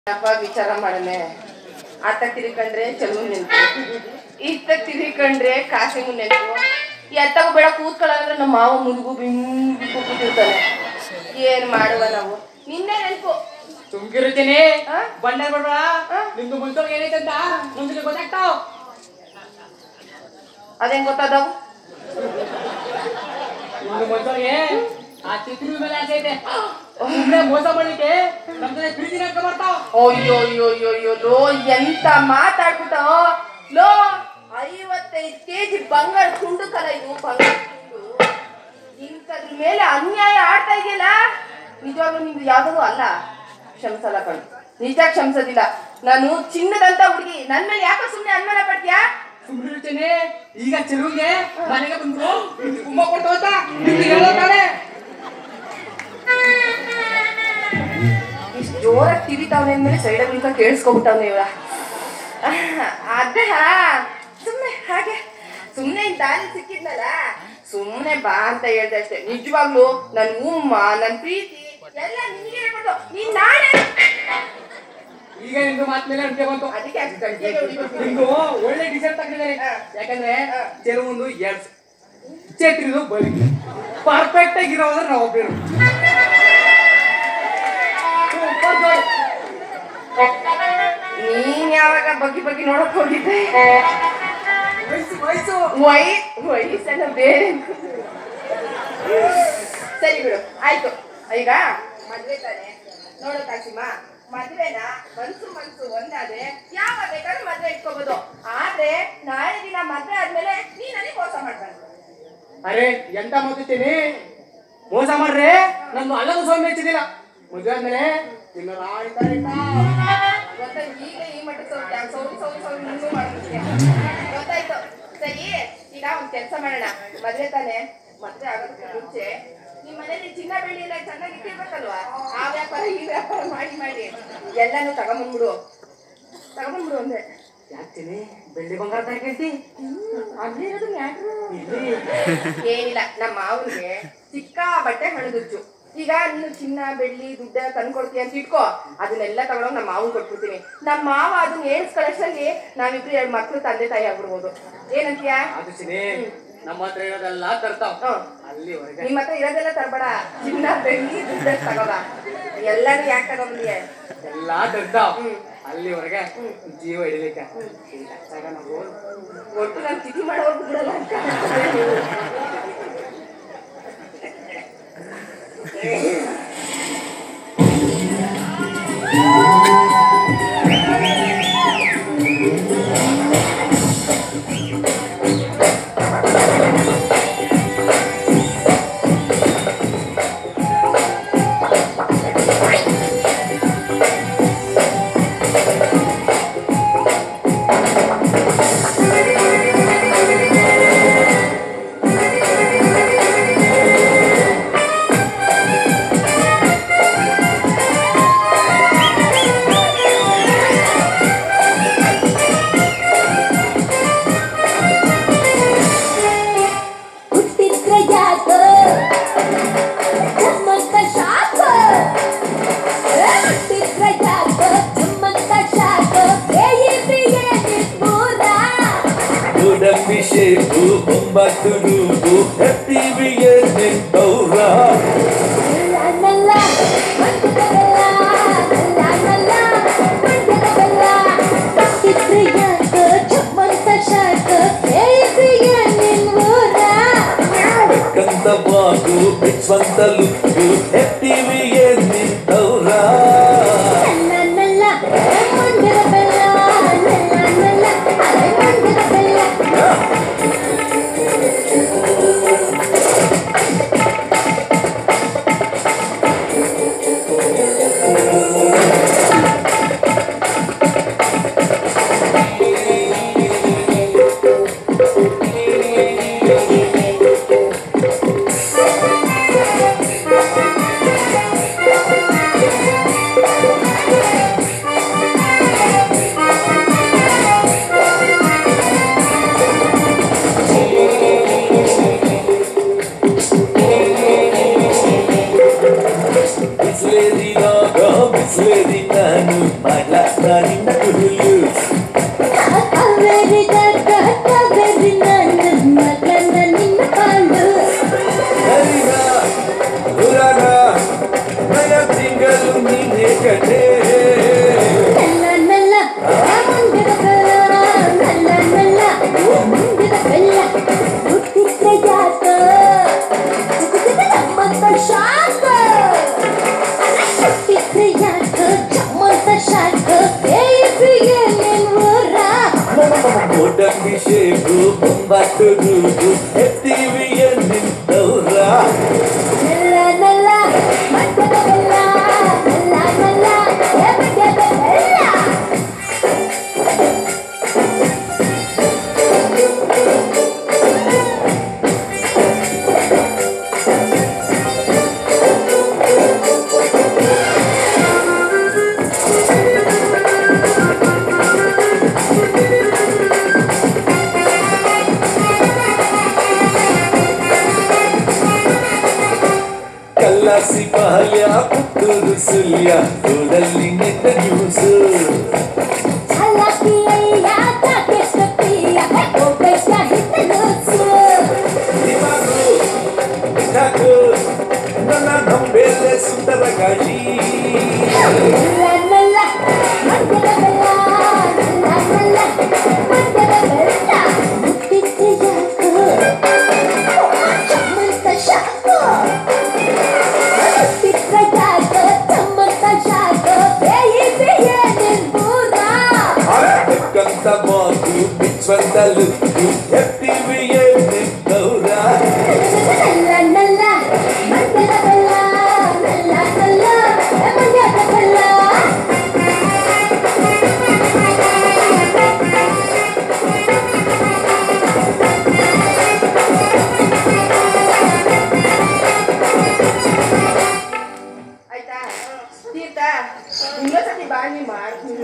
ಅಪ್ಪ ವಿಚಾರ ಮಾಡನೆ ಆತ ತಿರ್ಕೊಂಡ್ರೆ ಚಲೋ ನೆನ್ಪು ಇತ್ತ ತಿರ್ಕೊಂಡ್ರೆ ಕಾಸಿ ನೆನ್ಪು ಎತ್ತಾಗ ಬೇಡ ಕೂತ್ಕೊಳ್ಳಂದ್ರೆ ನಮ್ಮ ಮಾವ ಮುದುಗು ಬಿಂಬಿ ಕೂತಿರ್ತಾನೆ ಏನ್ ಮಾಡುವ ನಾವು ನಿನ್ನೆ ನೆನ್ಪು ತುಂಬಿರುತ್ತೇನೆ ಆ? ಬಂಡ ಬಿಡ್ಬೇಡ ಆ? ನಿಮ್ದು ಮುಂಚೆ ಏನೈತೆ ಅಂತ ಮುಂದೆ ಗೊತ್ತಾಗ್ತಾವ್ ಅದೇನ್ ಗೊತ್ತಾದವು ನಿಮ್ದು ಮುಂಚೆಗೆ ಆ ಚಿತ್ರ ಮೇಲೆ ಆಸೆ ಐತೆ ಸುಮ್ಮನೆ ಮೋಸ ಮಾಡ್ಲಿಕ್ಕೆ ನಮ್ ಜೊತೆ ಪ್ರೀತಿ ನಡ್ಕ ಬರ್ತಾವ್ ಅಯ್ಯೋ ಅಯ್ಯೋ ಅಯ್ಯೋ ಅಯ್ಯೋ ಲೋ ಎಂತ ಮಾತಾಡ್ಬಿಟ್ಟ ಲೋ ಐವತ್ತೈದು ಕೆಜಿ ಬಂಗಾರ ತುಂಡು ಕಲ ಇದು ಬಂಗಾರ ತುಂಡು ಇಂಥದ್ರ ಮೇಲೆ ಅನ್ಯಾಯ ಆಡ್ತಾ ಇದೆಯಲ್ಲ ನಿಜವಾಗ್ಲೂ ನಿಮ್ದು ಯಾವ್ದೂ ಅಲ್ಲ ಕ್ಷಮಿಸಲ್ಲ ಕಣು ನಿಜ ಕ್ಷಮಿಸೋದಿಲ್ಲ ನಾನು ಚಿನ್ನದಂತ ಹುಡುಗಿ ನನ್ ಮೇಲೆ ಯಾಕೋ ಸುಮ್ಮನೆ ಅನುಮಾನ ಪಡ್ತೀಯಾ ಸುಮ್ಮನಿರುತ್ತೇನೆ ಈಗ ಚೆಲುವಿಗೆ ಮನೆಗೆ ಬಂದ್ರು ಕುಂಭ ಕೊಡ್ತಾವ ಅಂತ ನಿಮ್ಗೆ ಹೇಳೋತಾನೆ ಇಷ್ಟು ಜೋರಾಗಿ ತಿರಿತಾವನೆ ಅಂದ್ಮೇಲೆ ಸೈಡಲ್ಲಿ ನಿಂತ ಕೇಳಿಸ್ಕೊಬಿಟ್ಟವನೆ ಇವ ಅದ ಸುಮ್ಮನೆ ಹಾಗೆ ಸುಮ್ಮನೆ ದಾರಿ ಸಿಕ್ಕಿದ್ನಲ್ಲ ಸುಮ್ಮನೆ ಬಾ ಅಂತ ಹೇಳ್ದೆ ಅಷ್ಟೇ ನಿಜವಾಗ್ಲು ನನ್ ಉಮ್ಮ ನನ್ ಪ್ರೀತಿ ಎಲ್ಲ ನಿನಗೆ ಹೇಳ್ಬಿಟ್ಟು ನೀನ್ ನಾಳೆ ಈಗ ನಿಮ್ದು ಮಾತ್ ಮೇಲೆ ಅಡ್ಗೆ ಬಂತು ಅದಕ್ಕೆ ಅಷ್ಟು ಗಟ್ಟಿಯಾಗಿ ಹೊಡಿಬೇಕು. ನಿಮ್ದು ಒಳ್ಳೆ ಡಿಸೈನ್ ತಗೊಂಡಿದ್ದಾರೆ ಯಾಕಂದ್ರೆ ಚೆಲುವೊಂದು ಎರಡು ಚೇತ್ರಿದು ಬಲಿ ಪರ್ಫೆಕ್ಟ್ ಆಗಿರೋದ್ರೆ ನಾವು ಒಬ್ರು ನೀನ್ ಯಾವಾಗ ಬಗ್ಗಿ ಬಗ್ಗಿ ನೋಡಕ್ ಹೋಗಿದ್ದೆ ವಯಸ್ಸು ವಯಸ್ಸು ವೈ ವಯಸ್ಸೆಲ್ಲ ಬೇರೆ ಸರಿ ಬಿಡು ಆಯ್ತು ಈಗ ಮದ್ವೆ ತಾನೆ ನೋಡು ಕಾಶಿಮಾ ಮದ್ವೆನ ಮನ್ಸು ಮನ್ಸು ಒಂದಾದ್ರೆ ಯಾವ ಬೇಕಾದ್ರೂ ಮದ್ವೆ ಇಟ್ಕೋಬಹುದು ಆದ್ರೆ ನಾಳೆ ದಿನ ಮದ್ವೆ ಆದ್ಮೇಲೆ ನೀ ನನಗೆ ಮೋಸ ಮಾಡ್ಬಾರ್ದು ಅರೆ ಎಂತ ಮಾತಿದ್ದೀನಿ ಮೋಸ ಮಾಡ್ರೆ ನಂದು ಅಲ್ಲದು ಸೌಮ್ಯ ಹೆಚ್ಚಿದಿಲ್ಲ ಮದುವೆ ಆದ್ಮೇಲೆ ಇನ್ನು ಆಯ್ತಾರೆ ಗೊತ್ತಾ ಈಗ ಈ ಮಟ್ಟ ಸೌಖ್ಯ ಸೌರಿ ಸೌರಿ ಸೌರಿ ನೀನು ಮಾಡ್ಬಿಡ್ತೀಯ ಗೊತ್ತಾಯ್ತು ಸರಿ ಈಗ ಒಂದ್ ಕೆಲಸ ಮಾಡೋಣ ಮದ್ವೆ ತಾನೆ ಮದ್ವೆ ಆಗೋದಕ್ಕೆ ಮುಂಚೆ ನಿಮ್ ಮನೇಲಿ ಚಿನ್ನ ಬೆಳ್ಳಿ ಎಲ್ಲ ಚೆನ್ನಾಗಿ ಇಟ್ಟಿರ್ಬೇಕಲ್ವಾ ಆ ವ್ಯಾಪಾರ ಈ ವ್ಯಾಪಾರ ಮಾಡಿ ಮಾಡಿ ಎಲ್ಲಾನು ತಗೊಂಬಂದ್ಬಿಡು ತಗೊಂಬಂದ್ಬಿಡು ಒಂದೇ ಯಾಕ್ತೀನಿ ಬೆಳ್ಳಿ ಬಂಗಾರ ತಗೊಂಡಿ ಅಲ್ಲೇ ಇರೋದು ಮ್ಯಾಟ್ರು ಏನಿಲ್ಲ ನಮ್ಮ ಮಾವನಿಗೆ ಚಿಕ್ಕ ಬಟ್ಟೆ ಹಣದುಚ್ಚು ಈಗ ನೀನು ಚಿನ್ನ ಬೆಳ್ಳಿ ದುಡ್ಡ ತಂದ್ಕೊಡ್ತೀಯ ಅಂತ ಇಟ್ಕೋ ಅದನ್ನೆಲ್ಲ ತಗೊಂಡೋಗಿ ನಮ್ಮ ಮಾವನ್ ಕೊಟ್ಬಿಡ್ತೀನಿ ನಮ್ಮ ಮಾವ ಅದನ್ನ ಏಳ್ಸ್ಕೊಳ್ಳೋಷ್ಟರಲ್ಲಿ ನಾವಿಬ್ರು ಎರಡು ಮಕ್ಳು ತಂದೆ ತಾಯಿ ಆಗ್ಬಿಡ್ಬೋದು ಏನಂತೀಯ ಅದು ಚಿನಿ ನಮ್ಮ ಹತ್ರ ಇರೋದೆಲ್ಲ ತರ್ತಾವ್ ಹ್ಮ್. ಅಲ್ಲಿವರೆಗೆ ನಿಮ್ಮ ಹತ್ರ ಇರೋದೆಲ್ಲ ತರಬೇಡ ಚಿನ್ನ ಬೆಳ್ಳಿ ದುಡ್ಡ ತಗೋಬ ಎಲ್ಲರೂ ಯಾಕೆ ತಗೊಂಡ್ಬಿಡಿಯ ಎಲ್ಲಾ ತರ್ತಾವ್ ಹ್ಮ್. ಅಲ್ಲಿವರೆಗೆ ಜೀವ ಹಿಡಿಲಿಕ್ಕೆ ಈಗ ನಾವು ಒಟ್ಟು ನಾನು ತಿಥಿ ಮಾಡೋರ್ಗು ಬಿಡಲ್ಲ ಅಂತ ಹುಟ್ಟಿದ್ರ ಯಾಕ ನಮ್ಮಂತ ಶಾಪ ಹುಟ್ಟಿದ್ರ ಯಾಕ ನಮ್ಮಂತ ಶಾಪ ಬೇಯಿದ್ರಿಗೆ ನಿಮ್ಮೂರ ಅಭಿಷೇಕು ಒಂಬತ್ತು ರೂಪು ಹತ್ತಿವಿಗೆ ನಿಂತವ್ರ ನಲ್ಲ ಮಂಡ್ಯದ ಬೆಲ್ಲ ನಲ್ಲ ಮಂಡ್ಯದ ಬೆಲ್ಲ ಹುಟ್ಟಿದ್ರ ಯಾಕ ನಮ್ಮಂತ ಶಾಪ ಬೇಯಿದ್ರಿಗೆ ನಿಮ್ಮೂರ ಕಂದ ಬಾಗು ಬಿಚ್ಚಂತ ಲುಕ್ಕು ಹತ್ತಿವಿಗೆ ನಿಂತವ್ರ ನಲ್ಲ ಮಂಡ್ಯದ ಬೆಲ್ಲ ನಲ್ಲ ನಲ್ಲ ಅರೆ ಮಂಡ್ಯದ ಬೆಲ್ಲ ಿ ಮಗಳ ನಿನ್ನ ಕುರುಲು ಕಾವೇರಿ ದಾಗ ಕಾವೇರಿ ನನ್ನ ಮಗನ ನಿನ್ನ ಪಾಲು ಹರಿನ ಹುರನ ಮಯ ತಿಂಗಳು ನೀನೆ ಕಡೆ ನಲ್ಲ ನಲ್ಲ ಮುಂದಿನ ಬೆಲ್ಲ ನಲ್ಲ ನಲ್ಲ ಮುಂದಿನ ಬೆಲ್ಲ ಹುಟ್ಟಿದ್ರೆ ಯಾಕ ಹುಟ್ಟಿದ್ರೆ ನಮ್ಮಂತ ಶಾಕ ಹುಟ್ಟಿದ್ರೆ ಯಾಕ ಚಮ್ಮಂತ ಶಾಕ ಬೇಯಿಗೆ ಊರ ಕೋಟಂಬಿ ಶೇಕು ಒಂಬತ್ತು ರೂಪು ಎತ್ತೀವಿ ನಿಂತವ್ರ ನಲ್ಲ ನಲ್ಲ ಮಂಟದ ಬೆಲ್ಲ ನಲ್ಲ ನಲ್ಲ ಎಬ್ಬೆಗೆದ ಬೆಲ್ಲ ಕಲ್ಲಾಸಿ ಪಾಲ್ಯ ಪುತ್ತೂರು ಸುಲ್ಯ ಊರಲ್ಲಿ ನೆಟ್ಟ ನ್ಯೂಸು ಛಲಕಿಯಯ್ಯ ತಾಕೆಷ್ಟಪಿಯ ಒಬ್ಬಯ್ಯ ಹಿತ್ತಲೂಸು ದಿಮಾಕು ಠಾಕು ನನ್ನ ನಂಬೆಲೆ ಸುಂದರ ಗಾಳಿ ನಲ್ಲ ನಲ್ಲ ಮಂಡ್ಯದ ಬೆಲ್ಲ ನಲ್ಲ ನಲ್ಲ ಮಂಡ್ಯದ ಬೆಲ್ಲ ಮುಟ್ಟಿದ್ರೆ ಯಾಕೋ ಚಮ್ಮಂತ ಶಾಕೋ ಮುಟ್ಟಿದ್ರೆ ಯಾಕೋ ಚಮ್ಮಂತ ಶಾಕೋ ಬೇಯಿ ಬೇಯ ನಿಲ್ಬೂರ ಅಕ್ಕಂತ ಮಾತು ಬಿಚ್ಚಂತ ಲುಕ್ಕು ಎತ್ತೀವಿ ನಿಂತವ್ರ ನಲ್ಲ ನಲ್ಲ ಮಂಡ್ಯದ ಬೆಲ್ಲ ನಲ್ಲ ನಲ್ಲ ಮಂಡ್ಯದ ಬೆಲ್ಲ ಆಯ್ತಾ ತೀರ್ಥ ಇನ್ನೊಂದ್ಸತಿ ಬಾಳಿ ಮಾಡ್ತೀನಿ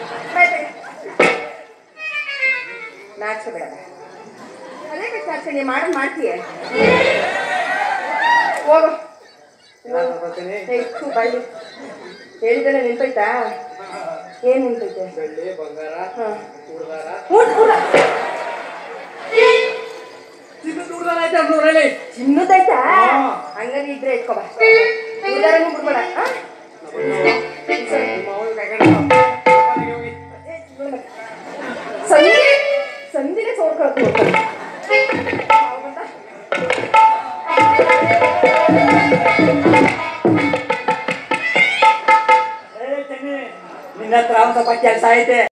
ನಾಚ್ಕೋಬೇಡ ಅದೇ ನಾಚ ನೀ ಮಾಡೋದು ಮಾಡ್ತೀಯ ಹೋಗು ಏ, ಥು, ಬಾಯ್ಲಿ ಹೇಳಿದ್ರೆ ನಿಂತೈತಾ ಏನ್ ನಿಂತೈತೆ ಬೆಳ್ಳಿ ಬಂಗಾರ ಹಾ ಹುಡುಗಾರ ಊಟ ಊಟ ಚಿನ್ನದ ಹುಡುಗಾರ ಆಯ್ತಾ ನೂರಲ್ಲಿ ಚಿನ್ನದೈತಾ ಹಾ. ಹಂಗಾರೆ ಇದ್ರೆ ಇಟ್ಕೋ ಬಾ ಉಳಿದಾರನು ಬಿಡ್ಬೇಡ ಆ? ಸರಿ. ಸಂಧಿ ಸಂಧಿಗೆ ಸೋರ್ಕೊಳ್ತು ನಿನ್ನ ಹತ್ರ ಒಂದು ಸ್ವಲ್ಪ ಕೆಲಸ ಐತೆ